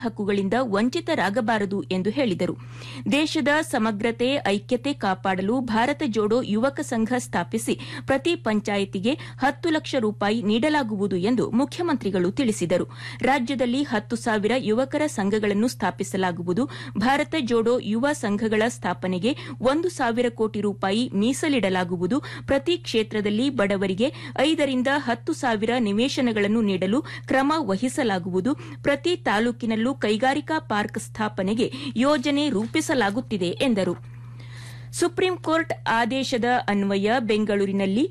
ಹಕ್ಕುಗಳಿಂದ ವಂಚಿತರಾಗಬಾರದು ಎಂದು ಹೇಳಿದರು ದೇಶದ ಸಮಗ್ರತೆ ಐಕ್ಯತೆ ಕಾಪಾಡಲು ಭಾರತ ಜೋಡೋ ಯುವಕ ಸಂಘ ಸ್ಥಾಪಿಸಿ ಪ್ರತಿ ಪಂಚಾಯಿತಿಗೆ ಹತ್ತು ಲಕ್ಷ ರೂಪಾಯಿ ನೀಡಲಾಗುವುದು ಎಂದು ಮುಖ್ಯಮಂತ್ರಿಗಳು ತಿಳಿಸಿದರು ರಾಜ್ಯದಲ್ಲಿ ಹತ್ತು ಸಾವಿರ ಯುವಕರ ಸಂಘಗಳನ್ನು ಸ್ಥಾಪಿಸಲಾಗುವುದು ಭಾರತ ಜೋಡೋ ಯುವ ಸಂಘಗಳ ಸ್ಥಾಪನೆಗೆ ಒಂದು ಸಾವಿರ ಕೋಟಿ ರೂಪಾಯಿ ಮೀಸಲಿಡಲಾಗುವುದು ಪ್ರತಿ ಕ್ಷೇತ್ರದಲ್ಲಿ ಬಡವರಿಗೆ ಐದರಿಂದ ಹತ್ತು ಸಾವಿರ ನಿವೇಶನಗಳನ್ನು ನೀಡಲು ಕ್ರಮ ವಹಿಸಲಾಗುವುದು ಪ್ರತಿ ತಾಲೂಕಿನಲ್ಲೂ ಕೈಗಾರಿಕಾ ಪಾರ್ಕ್ ಸ್ಥಾಪನೆಗೆ ಯೋಜನೆ ರೂಪಿಸಲಾಗುತ್ತಿದೆ ಎಂದರು ಸುಪ್ರೀಂ ಕೋರ್ಟ್ ಆದೇಶದ ಅನ್ವಯ ಬೆಂಗಳೂರಿನಲ್ಲಿ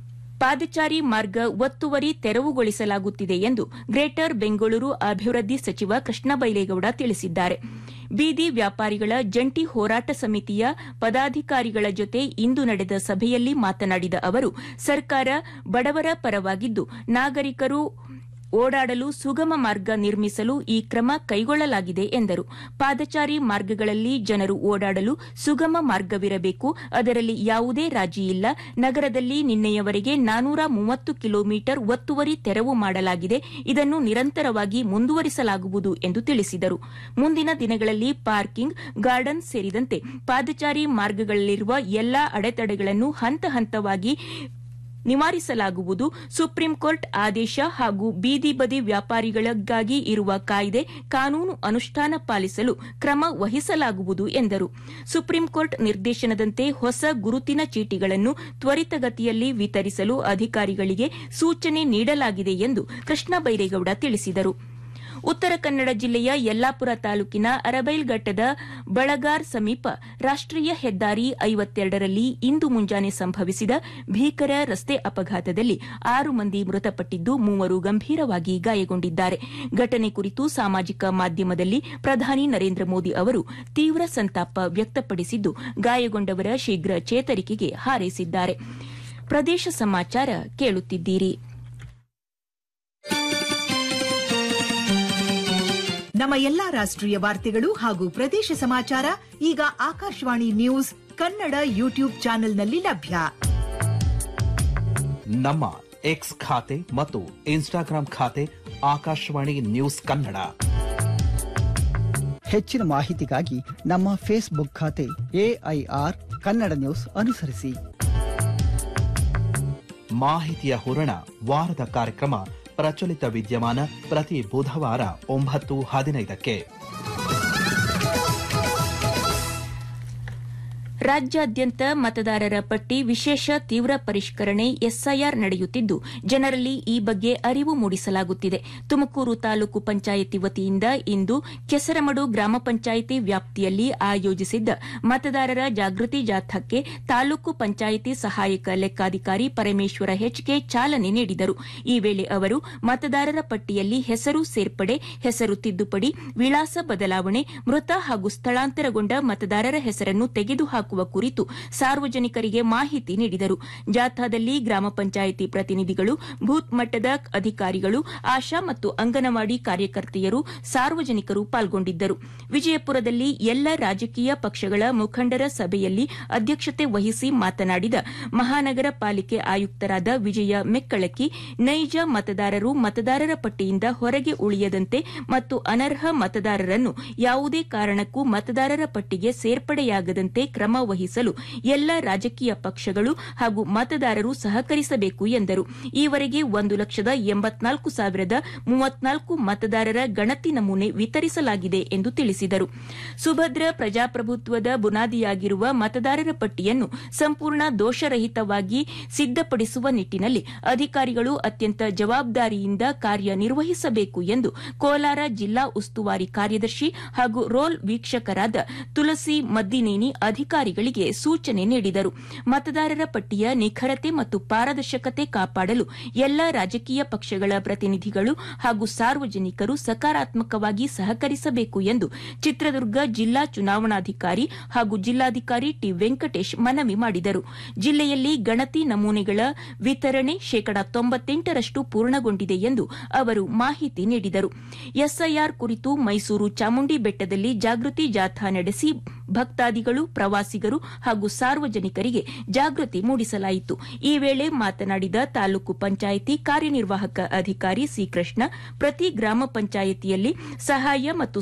ಪಾದಚಾರಿ ಮಾರ್ಗ ಒತ್ತುವರಿ ತೆರವುಗೊಳಿಸಲಾಗುತ್ತಿದೆ ಎಂದು ಗ್ರೇಟರ್ ಬೆಂಗಳೂರು ಅಭಿವೃದ್ಧಿ ಸಚಿವ ಕೃಷ್ಣ ಬೈಲೇಗೌಡ ತಿಳಿಸಿದ್ದಾರೆ ಬೀದಿ ವ್ಯಾಪಾರಿಗಳ ಜಂಟಿ ಹೋರಾಟ ಸಮಿತಿಯ ಪದಾಧಿಕಾರಿಗಳ ಜೊತೆ ಇಂದು ನಡೆದ ಸಭೆಯಲ್ಲಿ ಮಾತನಾಡಿದ ಅವರು ಸರ್ಕಾರ ಬಡವರ ಪರವಾಗಿದ್ದು ನಾಗರಿಕರು ಓಡಾಡಲು ಸುಗಮ ಮಾರ್ಗ ನಿರ್ಮಿಸಲು ಈ ಕ್ರಮ ಕೈಗೊಳ್ಳಲಾಗಿದೆ ಎಂದರು ಪಾದಚಾರಿ ಮಾರ್ಗಗಳಲ್ಲಿ ಜನರು ಓಡಾಡಲು ಸುಗಮ ಮಾರ್ಗವಿರಬೇಕು ಅದರಲ್ಲಿ ಯಾವುದೇ ರಾಜಿ ಇಲ್ಲ ನಗರದಲ್ಲಿ ನಿನ್ನೆಯವರೆಗೆ ನಾನೂರ ಮೂವತ್ತು ಕಿಲೋಮೀಟರ್ ಒತ್ತುವರಿ ತೆರವು ಮಾಡಲಾಗಿದೆ ಇದನ್ನು ನಿರಂತರವಾಗಿ ಮುಂದುವರಿಸಲಾಗುವುದು ಎಂದು ತಿಳಿಸಿದರು ಮುಂದಿನ ದಿನಗಳಲ್ಲಿ ಪಾರ್ಕಿಂಗ್ ಗಾರ್ಡನ್ ಸೇರಿದಂತೆ ಪಾದಚಾರಿ ಮಾರ್ಗಗಳಲ್ಲಿರುವ ಎಲ್ಲಾ ಅಡೆತಡೆಗಳನ್ನು ಹಂತ ಹಂತವಾಗಿ ನಿವಾರಿಸಲಾಗುವುದು ಸುಪ್ರೀಂ ಕೋರ್ಟ್ ಆದೇಶ ಹಾಗೂ ಬೀದಿ ಬದಿ ವ್ಯಾಪಾರಿಗಳಿಗಾಗಿ ಇರುವ ಕಾಯ್ದೆ ಕಾನೂನು ಅನುಷ್ಠಾನ ಪಾಲಿಸಲು ಕ್ರಮ ವಹಿಸಲಾಗುವುದು ಎಂದರು ಸುಪ್ರೀಂ ಕೋರ್ಟ್ ನಿರ್ದೇಶನದಂತೆ ಹೊಸ ಗುರುತಿನ ಚೀಟಿಗಳನ್ನು ತ್ವರಿತಗತಿಯಲ್ಲಿ ವಿತರಿಸಲು ಅಧಿಕಾರಿಗಳಿಗೆ ಸೂಚನೆ ನೀಡಲಾಗಿದೆ ಎಂದು ಕೃಷ್ಣ ಬೈರೇಗೌಡ ತಿಳಿಸಿದರು ಉತ್ತರ ಕನ್ನಡ ಜಿಲ್ಲೆಯ ಯಲ್ಲಾಪುರ ತಾಲೂಕಿನ ಅರಬೈಲ್ಘಟ್ಟದ ಬಳಗಾರ್ ಸಮೀಪ ರಾಷ್ಟೀಯ ಹೆದ್ದಾರಿ ಐವತ್ತೆರಡರಲ್ಲಿ ಇಂದು ಮುಂಜಾನೆ ಸಂಭವಿಸಿದ ಭೀಕರ ರಸ್ತೆ ಅಪಘಾತದಲ್ಲಿ ಆರು ಮಂದಿ ಮೃತಪಟ್ಟಿದ್ದು ಮೂವರು ಗಂಭೀರವಾಗಿ ಗಾಯಗೊಂಡಿದ್ದಾರೆ ಘಟನೆ ಕುರಿತು ಸಾಮಾಜಿಕ ಮಾಧ್ಯಮದಲ್ಲಿ ಪ್ರಧಾನಿ ನರೇಂದ್ರ ಮೋದಿ ಅವರು ತೀವ್ರ ಸಂತಾಪ ವ್ಯಕ್ತಪಡಿಸಿದ್ದು ಗಾಯಗೊಂಡವರ ಶೀಘ್ರ ಚೇತರಿಕೆಗೆ ಹಾರೈಸಿದ್ದಾರೆ ಪ್ರದೇಶ ಸಮಾಚಾರ ಕೇಳುತ್ತಿದ್ದೀರಿ ನಮ್ಮ ಎಲ್ಲಾ ರಾಷ್ಟ್ರೀಯ ವಾರ್ತೆಗಳು ಹಾಗೂ ಪ್ರದೇಶ ಸಮಾಚಾರ ಈಗ ಆಕಾಶವಾಣಿ ನ್ಯೂಸ್ ಕನ್ನಡ ಯೂಟ್ಯೂಬ್ ಚಾನೆಲ್ನಲ್ಲಿ ಲಭ್ಯ ನಮ್ಮ ಎಕ್ಸ್ ಖಾತೆ ಮತ್ತು ಇನ್ಸ್ಟಾಗ್ರಾಂ ಖಾತೆ ಆಕಾಶವಾಣಿ ನ್ಯೂಸ್ ಕನ್ನಡ ಹೆಚ್ಚಿನ ಮಾಹಿತಿಗಾಗಿ ನಮ್ಮ ಫೇಸ್ಬುಕ್ ಖಾತೆ ಎಐಆರ್ ಕನ್ನಡ ನ್ಯೂಸ್ ಅನುಸರಿಸಿ ಮಾಹಿತಿಯ ಹೂರಣ ವಾರದ ಕಾರ್ಯಕ್ರಮ ಪ್ರಚಲಿತ ವಿದ್ಯಮಾನ ಪ್ರತಿ ಬುಧವಾರ ಒಂಬತ್ತು ಹದಿನೈದಕ್ಕೆ ರಾಜ್ಯಾದ್ಯಂತ ಮತದಾರರ ಪಟ್ಟಿ ವಿಶೇಷ ತೀವ್ರ ಪರಿಷ್ಕರಣೆ ಎಸ್ಐಆರ್ ನಡೆಯುತ್ತಿದ್ದು ಜನರಲ್ಲಿ ಈ ಬಗ್ಗೆ ಅರಿವು ಮೂಡಿಸಲಾಗುತ್ತಿದೆ ತುಮಕೂರು ತಾಲೂಕು ಪಂಚಾಯಿತಿ ವತಿಯಿಂದ ಇಂದು ಕೆಸರಮಡು ಗ್ರಾಮ ಪಂಚಾಯಿತಿ ವ್ಯಾಪ್ತಿಯಲ್ಲಿ ಆಯೋಜಿಸಿದ್ದ ಮತದಾರರ ಜಾಗೃತಿ ಜಾಥಾಕ್ಕೆ ತಾಲೂಕು ಪಂಚಾಯಿತಿ ಸಹಾಯಕ ಲೆಕ್ಕಾಧಿಕಾರಿ ಪರಮೇಶ್ವರ ಹೆಚ್ಕೆ ಚಾಲನೆ ನೀಡಿದರು ಈ ವೇಳೆ ಅವರು ಮತದಾರರ ಪಟ್ಟಿಯಲ್ಲಿ ಹೆಸರು ಸೇರ್ಪಡೆ ಹೆಸರು ತಿದ್ದುಪಡಿ ವಿಳಾಸ ಬದಲಾವಣೆ ಮೃತ ಹಾಗೂ ಸ್ಥಳಾಂತರಗೊಂಡ ಮತದಾರರ ಹೆಸರನ್ನು ತೆಗೆದುಹಾಕುವ ಕುರಿತು ಸಾರ್ವಜನಿಕರಿಗೆ ಮಾಹಿತಿ ನೀಡಿದರು ಜಾಥಾದಲ್ಲಿ ಗ್ರಾಮ ಪಂಚಾಯಿತಿ ಪ್ರತಿನಿಧಿಗಳು ಬೂತ್ ಮಟ್ಟದ ಅಧಿಕಾರಿಗಳು ಆಶಾ ಮತ್ತು ಅಂಗನವಾಡಿ ಕಾರ್ಯಕರ್ತೆಯರು ಸಾರ್ವಜನಿಕರು ಪಾಲ್ಗೊಂಡಿದ್ದರು ವಿಜಯಪುರದಲ್ಲಿ ಎಲ್ಲ ರಾಜಕೀಯ ಪಕ್ಷಗಳ ಮುಖಂಡರ ಸಭೆಯಲ್ಲಿ ಅಧ್ಯಕ್ಷತೆ ವಹಿಸಿ ಮಾತನಾಡಿದ ಮಹಾನಗರ ಪಾಲಿಕೆ ಆಯುಕ್ತರಾದ ವಿಜಯ ಮೆಕ್ಕಳಕ್ಕಿ ನೈಜ ಮತದಾರರು ಮತದಾರರ ಪಟ್ಟಿಯಿಂದ ಹೊರಗೆ ಉಳಿಯದಂತೆ ಮತ್ತು ಅನರ್ಹ ಮತದಾರರನ್ನು ಯಾವುದೇ ಕಾರಣಕ್ಕೂ ಮತದಾರರ ಪಟ್ಟಿಗೆ ಸೇರ್ಪಡೆಯಾಗದಂತೆ ಕ್ರಮ ವಹಿಸಲು ಎಲ್ಲ ರಾಜಕೀಯ ಪಕ್ಷಗಳು ಹಾಗೂ ಮತದಾರರು ಸಹಕರಿಸಬೇಕು ಎಂದರು ಈವರೆಗೆ ಒಂದು ಲಕ್ಷದ ಎಂಬತ್ನಾಲ್ಕು ಸಾವಿರದ ಮೂವತ್ನಾಲ್ಕು ಮತದಾರರ ಗಣತಿ ನಮೂನೆ ವಿತರಿಸಲಾಗಿದೆ ಎಂದು ತಿಳಿಸಿದರು ಸುಭದ್ರ ಪ್ರಜಾಪ್ರಭುತ್ವದ ಬುನಾದಿಯಾಗಿರುವ ಮತದಾರರ ಪಟ್ಟಿಯನ್ನು ಸಂಪೂರ್ಣ ದೋಷರಹಿತವಾಗಿ ಸಿದ್ದಪಡಿಸುವ ನಿಟ್ಟಿನಲ್ಲಿ ಅಧಿಕಾರಿಗಳು ಅತ್ಯಂತ ಜವಾಬ್ದಾರಿಯಿಂದ ಕಾರ್ಯನಿರ್ವಹಿಸಬೇಕು ಎಂದು ಕೋಲಾರ ಜಿಲ್ಲಾ ಉಸ್ತುವಾರಿ ಕಾರ್ಯದರ್ಶಿ ಹಾಗೂ ರೋಲ್ ವೀಕ್ಷಕರಾದ ತುಳಸಿ ಮದ್ದಿನೇನಿ ಅಧಿಕಾರಿಗಳಿಗೆ ಸೂಚನೆ ನೀಡಿದರು ಮತದಾರರ ಪಟ್ಟಿಯ ನಿಖರತೆ ಮತ್ತು ಪಾರದರ್ಶಕತೆ ಕಾಪಾಡಲು ಎಲ್ಲ ರಾಜಕೀಯ ಪಕ್ಷಗಳ ಪ್ರತಿನಿಧಿಗಳು ಹಾಗೂ ಸಾರ್ವಜನಿಕರು ಸಕಾರಾತ್ಮಕವಾಗಿ ಸಹಕರಿಸಬೇಕು ಎಂದು ಚಿತ್ರದುರ್ಗ ಜಿಲ್ಲಾ ಚುನಾವಣಾಧಿಕಾರಿ ಹಾಗೂ ಜಿಲ್ಲಾಧಿಕಾರಿ ಟಿ ವೆಂಕಟೇಶ್ ಮನವಿ ಮಾಡಿದರು ಜಿಲ್ಲೆಯಲ್ಲಿ ಗಣತಿ ನಮೂನೆಗಳ ವಿತರಣೆ ಶೇಕಡಾ ತೊಂಬತ್ತೆಂಟರಷ್ಟು ಪೂರ್ಣಗೊಂಡಿದೆ ಎಂದು ಅವರು ಮಾಹಿತಿ ನೀಡಿದರು ಎಸ್ಐಆರ್ ಕುರಿತು ಮೈಸೂರು ಚಾಮುಂಡಿ ಬೆಟ್ಟದಲ್ಲಿ ಜಾಗೃತಿ ಜಾಥಾ ನಡೆಸಿ ಭಕ್ತಾದಿಗಳು ಪ್ರವಾಸಿಗರು ಹಾಗೂ ಸಾರ್ವಜನಿಕರಿಗೆ ಜಾಗೃತಿ ಮೂಡಿಸಲಾಯಿತು ಈ ವೇಳೆ ಮಾತನಾಡಿದ ತಾಲೂಕು ಪಂಚಾಯಿತಿ ಕಾರ್ಯನಿರ್ವಾಹಕ ಅಧಿಕಾರಿ ಸಿಕೃಷ್ಣ ಪ್ರತಿ ಗ್ರಾಮ ಪಂಚಾಯಿತಿಯಲ್ಲಿ ಸಹಾಯ ಮತ್ತು